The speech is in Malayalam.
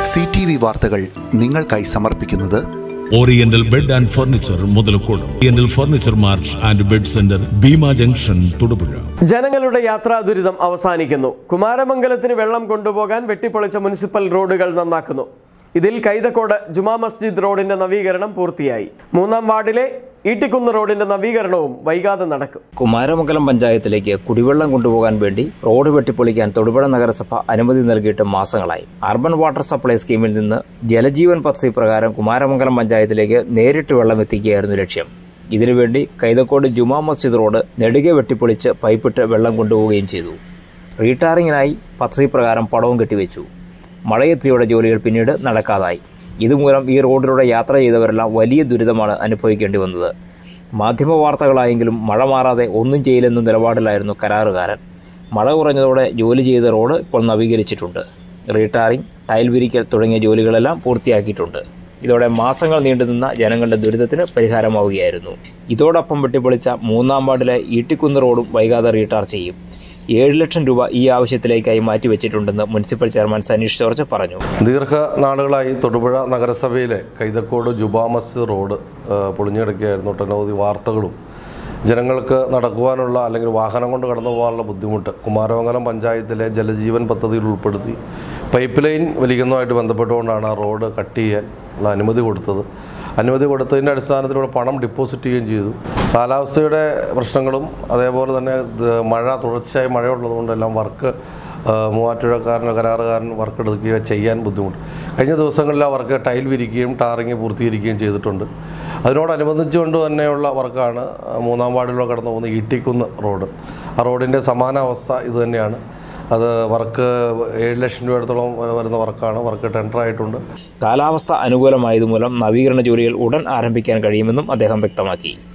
സി ടി വി വാർത്തകൾ നിങ്ങൾക്കായി സമർപ്പിക്കുന്നത് oriental bed and furniture Muthalakode oriental furniture mart and bed centre Bheema junction Thodupuzha ജനങ്ങളുടെ യാത്രാ ദുരിതം അവസാനിക്കുന്നു കുമാരമംഗലത്തിന് വെള്ളം കൊണ്ടുപോകാൻ വെട്ടിപ്പൊളിച്ച മുനിസിപ്പൽ റോഡുകൾ നന്നാക്കുന്നു ഇതിൽ കൈതക്കോട് ജുമാ മസ്ജിദ് റോഡിന്റെ നവീകരണം പൂർത്തിയായി മൂന്നാം വാർഡിലെ ഈട്ടിക്കുന്ന് റോഡിന്റെ നവീകരണവും വൈകാതെ നടക്കും കുമാരമംഗലം പഞ്ചായത്തിലേക്ക് കുടിവെള്ളം കൊണ്ടുപോകാൻ വേണ്ടി റോഡ് വെട്ടിപ്പൊളിക്കാൻ തൊടുപുഴ നഗരസഭ അനുമതി നൽകിയിട്ട് മാസങ്ങളായി അർബൻ വാട്ടർ സപ്ലൈ സ്കീമിൽ നിന്ന് ജലജീവൻ പദ്ധതി പ്രകാരം കുമാരമംഗലം പഞ്ചായത്തിലേക്ക് നേരിട്ട് വെള്ളം എത്തിക്കുകയായിരുന്നു ലക്ഷ്യം ഇതിനുവേണ്ടി കൈതക്കോട് ജുമാ മസ്ജിദ് റോഡ് നെടുകെ വെട്ടിപ്പൊളിച്ച് പൈപ്പിട്ട് വെള്ളം കൊണ്ടുപോവുകയും ചെയ്തു റീടാറിങ്ങിനായി പദ്ധതി പ്രകാരം പടവും കെട്ടിവെച്ചു മഴയെത്തിയോടെ ജോലികൾ പിന്നീട് നടക്കാതായി ഇതുമൂലം ഈ റോഡിലൂടെ യാത്ര ചെയ്തവരെല്ലാം വലിയ ദുരിതമാണ് അനുഭവിക്കേണ്ടി വന്നത് മാധ്യമ വാർത്തകളായെങ്കിലും മഴ മാറാതെ ഒന്നും ചെയ്യില്ലെന്ന നിലപാടിലായിരുന്നു കരാറുകാരൻ മഴ കുറഞ്ഞതോടെ ജോലി ചെയ്ത റോഡ് ഇപ്പോൾ നവീകരിച്ചിട്ടുണ്ട് റീടാറിംഗ് ടൈൽ വിരിക്കൽ തുടങ്ങിയ ജോലികളെല്ലാം പൂർത്തിയാക്കിയിട്ടുണ്ട് ഇതോടെ മാസങ്ങൾ നീണ്ടുനിന്ന ജനങ്ങളുടെ ദുരിതത്തിന് പരിഹാരമാവുകയായിരുന്നു ഇതോടൊപ്പം വെട്ടിപ്പൊളിച്ച മൂന്നാം വാർഡിലെ ഈട്ടിക്കുന്ന് റോഡും വൈകാതെ റീടാർ ചെയ്യും ഏഴ് ലക്ഷം രൂപ ഈ ആവശ്യത്തിലേക്കായി മാറ്റിവെച്ചിട്ടുണ്ടെന്ന് മുനിസിപ്പൽ ചെയർമാൻ സനീഷ് ജോർജ് പറഞ്ഞു ദീർഘനാളുകളായി തൊടുപുഴ നഗരസഭയിലെ കൈതക്കോട് ജുബാ മസ്ജിദ് റോഡ് ആ, പൊളിഞ്ഞുകിടക്കുകയായിരുന്നു ഒട്ടനവധി വാർത്തകളും ജനങ്ങൾക്ക് നടക്കുവാനുള്ള അല്ലെങ്കിൽ വാഹനം കൊണ്ട് കടന്നു പോകാനുള്ള ബുദ്ധിമുട്ട് കുമാരമംഗലം പഞ്ചായത്തിലെ ജലജീവൻ പദ്ധതിയിൽ ഉൾപ്പെടുത്തി പൈപ്പ് ലൈൻ വലിക്കുന്നതുമായിട്ട് ബന്ധപ്പെട്ടുകൊണ്ടാണ് ആ റോഡ് കട്ട് ചെയ്യാൻ ഉള്ള അനുമതി കൊടുത്തത് അനുമതി കൊടുത്തതിൻ്റെ അടിസ്ഥാനത്തിലൂടെ പണം ഡിപ്പോസിറ്റ് ചെയ്യുകയും ചെയ്തു കാലാവസ്ഥയുടെ പ്രശ്നങ്ങളും അതേപോലെ തന്നെ ഇത് മഴ തുടർച്ചയായി മഴയുള്ളതുകൊണ്ടെല്ലാം വർക്ക് ആ, മൂവാറ്റുപുഴക്കാരനോ കരാറുകാരൻ വർക്ക് എടുക്കുകയോ ചെയ്യാൻ ബുദ്ധിമുട്ട് കഴിഞ്ഞ ദിവസങ്ങളിൽ ആ വർക്ക് ടൈൽ വിരിക്കുകയും ടാറിങ് പൂർത്തീകരിക്കുകയും ചെയ്തിട്ടുണ്ട് അതിനോടനുബന്ധിച്ചുകൊണ്ട് തന്നെയുള്ള വർക്കാണ് ആ, മൂന്നാം വാർഡിലൂടെ കടന്നു പോകുന്ന ഈട്ടിക്കുന്ന് റോഡ് ആ റോഡിൻ്റെ സമാന അവസ്ഥ ഇത് തന്നെയാണ് അത് വർക്ക് ഏഴ് ലക്ഷം രൂപയോളത്തോളം വരുന്ന വർക്കാണ് വർക്ക് ടെൻഡർ ആയിട്ടുണ്ട് കാലാവസ്ഥ അനുകൂലമായതുമൂലം നവീകരണ ജോലികൾ ഉടൻ ആരംഭിക്കാൻ കഴിയുമെന്നും അദ്ദേഹം വ്യക്തമാക്കി